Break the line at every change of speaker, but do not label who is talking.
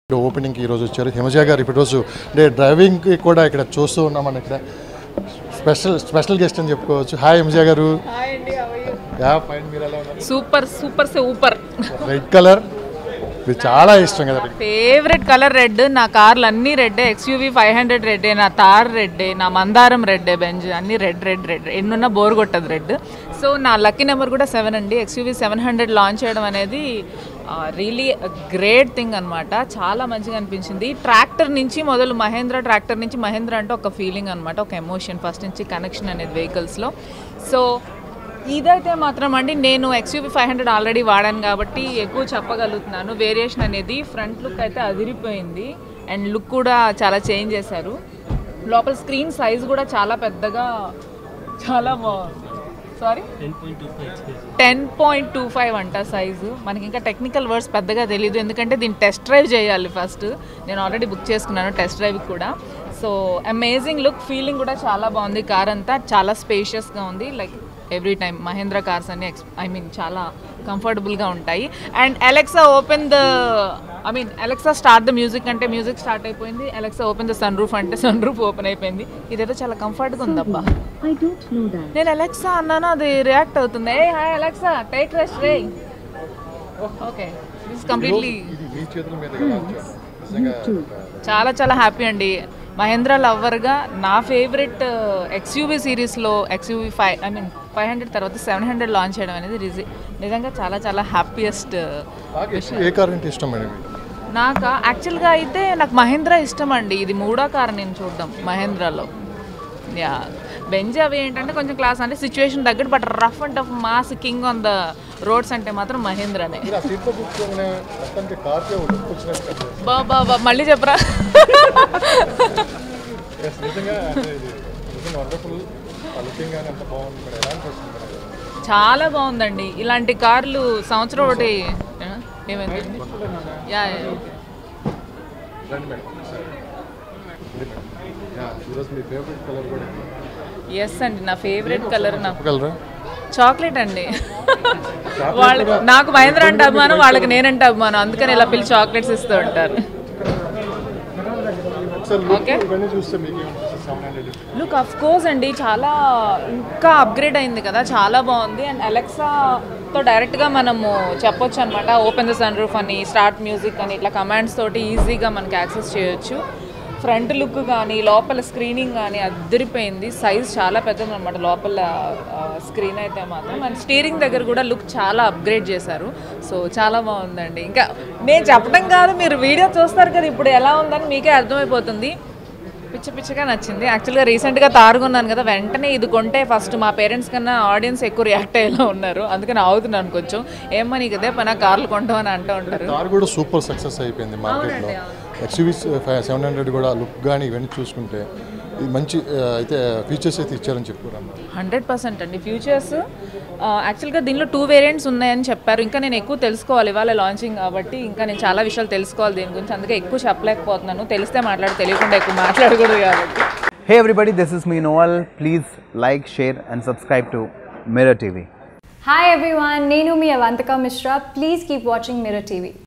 ఓపెనింగ్కి ఈరోజు వచ్చారు హిమజ గారు ఇప్పుడు రోజు అంటే డ్రైవింగ్కి కూడా ఇక్కడ చూస్తూ ఉన్నాం మనం ఇక్కడ స్పెషల్ స్పెషల్ గెస్ట్ అని చెప్పుకోవచ్చు హాయ్ హిమజ గారు యా ఫైన్ మీరు ఎలా ఉన్నారు
super super super
red colour ఇది చాలా ఇష్టం కదా
ఫేవరెట్ కలర్ రెడ్ నా కార్లు అన్ని రెడ్ ఎక్స్యూవీ ఫైవ్ హండ్రెడ్ రెడ్డే నా తార్ రెడ్డే నా మందారం రెడ్డే బెంజ్ అన్ని రెడ్ రెడ్ రెడ్ ఎన్నున్నా బోర్ కొట్టదు రెడ్ సో నా లక్కీ నెంబర్ కూడా సెవెన్ అండి ఎక్స్యూవీ సెవెన్ హండ్రెడ్ లాంచ్ చేయడం అనేది రియలీ గ్రేట్ థింగ్ అనమాట చాలా మంచిగా అనిపించింది ట్రాక్టర్ నుంచి మొదలు మహేంద్ర ట్రాక్టర్ నుంచి మహేంద్ర అంటే ఒక ఫీలింగ్ అనమాట ఒక ఎమోషన్ ఫస్ట్ నుంచి కనెక్షన్ అనేది వెహికల్స్లో సో ఇదైతే మాత్రం అండి నేను ఎక్స్యూవీ ఫైవ్ హండ్రెడ్ ఆల్రెడీ వాడాను కాబట్టి ఎక్కువ చెప్పగలుగుతున్నాను వేరియేషన్ అనేది ఫ్రంట్ లుక్ అయితే అదిరిపోయింది అండ్ లుక్ కూడా చాలా చేంజ్ చేశారు లోపల స్క్రీన్ సైజ్ కూడా చాలా పెద్దగా చాలా బాగుంది sorry ten point two five అంట సైజు మనకి ఇంకా టెక్నికల్ వర్డ్స్ పెద్దగా తెలియదు ఎందుకంటే దీన్ని టెస్ట్ డ్రైవ్ చేయాలి ఫస్ట్ నేను ఆల్రెడీ బుక్ చేసుకున్నాను టెస్ట్ డ్రైవ్ కూడా సో అమేజింగ్ లుక్ ఫీలింగ్ కూడా చాలా బాగుంది కార్ అంతా చాలా స్పేషియస్గా ఉంది like every time Mahindra cars అన్ని ఎక్స్ ఐ మీన్ చాలా కంఫర్టబుల్గా ఉంటాయి and Alexa open the I mean Alexa start the music అంటే మ్యూజిక్ స్టార్ట్ అయిపోయింది Alexa open the sun roof అంటే సన్ రూఫ్ ఓపెన్ అయిపోయింది ఇదేదో చాలా కంఫర్ట్గా ఉందబ్బా
I don't know that.
నేను అలెక్సా అన్నాను అది రియాక్ట్ అవుతుంది ఏ హాయ్ అలెక్సా టేక్ రెస్ట్ రే ఓకే దిస్ కంప్లీట్లీ
ఇది మీ చేతుల మీద నిజంగా
చాలా చాలా హ్యాపీ అండి మహేంద్ర లవ్వర్గా నా ఫేవరెట్ ఎక్స్యూవీ సిరీస్లో XUV five I mean five hundred తర్వాత సెవెన్ హండ్రెడ్ లాంచ్ చేయడం అనేది రిజి నిజంగా చాలా చాలా హ్యాపీయెస్ట్
బాగా ఎక్కువ ఏ కార్ అంటే ఇష్టం మేడం మీకు?
నాకు యాక్చువల్గా అయితే నాకు మహేంద్ర ఇష్టం అండి ఇది మూడో కార్ నేను చూడడం మహేంద్రలో యా బెంజ్ అవి ఏంటంటే కొంచెం క్లాస్ అంటే సిచ్యువేషన్ తగ్గట్టు but rough and tough mass king on the roads అంటే మాత్రం మహేంద్రనే
మీరు ఆ సీట్లో కూర్చోగానే మొత్తానికి కార్కే లుక్ వచ్చినట్టు కనిపిస్తుంది.
బా బా బా మళ్ళీ చెప్పరా
Yes, నిజంగా అంటే ఇది నిజంగా వండర్ఫుల్ ఆ లుకింగ్ కానీ అంత బాగుంది మరి ఎలా అనిపిస్తుంది మేడం?
చాలా బాగుందండి ఇలాంటి కార్లు సంవత్సరం ఒకటి ఆ, ఏమైంది యా యా.
రండి మేడం ఒకసారి. రండి మేడం. యా, ఈరోజు మీ ఫేవరెట్ కలర్ కూడా
ఎస్ అండి నా ఫేవరెట్ కలర్ నా
చెప్పగలరా
చాక్లెట్ అండి వాళ్ళు నాకు మహేంద్ర అంటే అభిమానం వాళ్ళకి నేనంటే అభిమానం అందుకని ఇలా పిలిచి చాక్లెట్స్ ఇస్తూ ఉంటారు
ఒకసారి look
Okay.
ఇవన్నీ చూస్తే మీకు ఏమనిపిస్తుంది seven hundred
look of course అండి చాలా ఇంకా అప్గ్రేడ్ అయింది కదా చాలా బాగుంది అండ్ అలెక్సాతో డైరెక్ట్గా మనము చెప్పొచ్చు అనమాట ఓపెన్ ద సన్ రూఫ్ అని స్టార్ట్ మ్యూజిక్ అని ఇట్లా కమాండ్స్ తోటి ఈజీగా మనకి యాక్సెస్ చేయొచ్చు ఫ్రంట్ లుక్ కానీ లోపల స్క్రీనింగ్ కానీ అద్దరిపోయింది సైజ్ చాలా పెద్దది అనమాట లోపల స్క్రీన్ అయితే మాత్రం అండ్ స్టీరింగ్ దగ్గర కూడా లుక్ చాలా అప్గ్రేడ్ చేశారు సో చాలా బాగుందండి ఇంకా నేను చెప్పడం కాదు మీరు వీడియో చూస్తారు కదా ఇప్పుడు ఎలా ఉందని మీకే అర్థమైపోతుంది పిచ్చ పిచ్చగా నచ్చింది యాక్చువల్గా రీసెంట్గా తారుగున్నాను కదా వెంటనే ఇది కొంటే ఫస్ట్ మా పేరెంట్స్ కన్నా ఆడియన్స్ ఎక్కువ రియాక్ట్ అయ్యేలా ఉన్నారు అందుకని ఆగుతున్నాను కొంచెం ఏమో నీకు ఇదే పని కార్లు కొంటాం అని అంటూ ఉంటారు
కార్ కూడా సూపర్ సక్సెస్ అయిపోయింది మార్కెట్లో ఎక్స్యూవీ సెవెన్ హండ్రెడ్ కూడా లుక్ కానీ ఇవన్నీ చూసుకుంటే ఇది మంచి ఆ, అయితే ఫీచర్స్ అయితే ఇచ్చారని చెప్పుకోరమ్మా
హండ్రెడ్ పర్సెంట్ అండి ఫ్యూచర్స్ యాక్చువల్గా దీనిలో టూ వేరియంట్స్ ఉన్నాయని చెప్పారు ఇంకా నేను ఎక్కువ తెలుసుకోవాలి ఇవాళ లాంచింగ్ కాబట్టి ఇంకా నేను చాలా విషయాలు తెలుసుకోవాలి దీని గురించి అందుకే ఎక్కువ చెప్పలేకపోతున్నాను తెలిస్తే మాట్లాడి తెలియకుండా ఎక్కువ మాట్లాడకూడదు కాబట్టి
Hey everybody, this is me Noel. Please like, share, and subscribe to Mirror TV.
Hi everyone, Nenu mi Avantika Mishra. Please keep watching Mirror TV.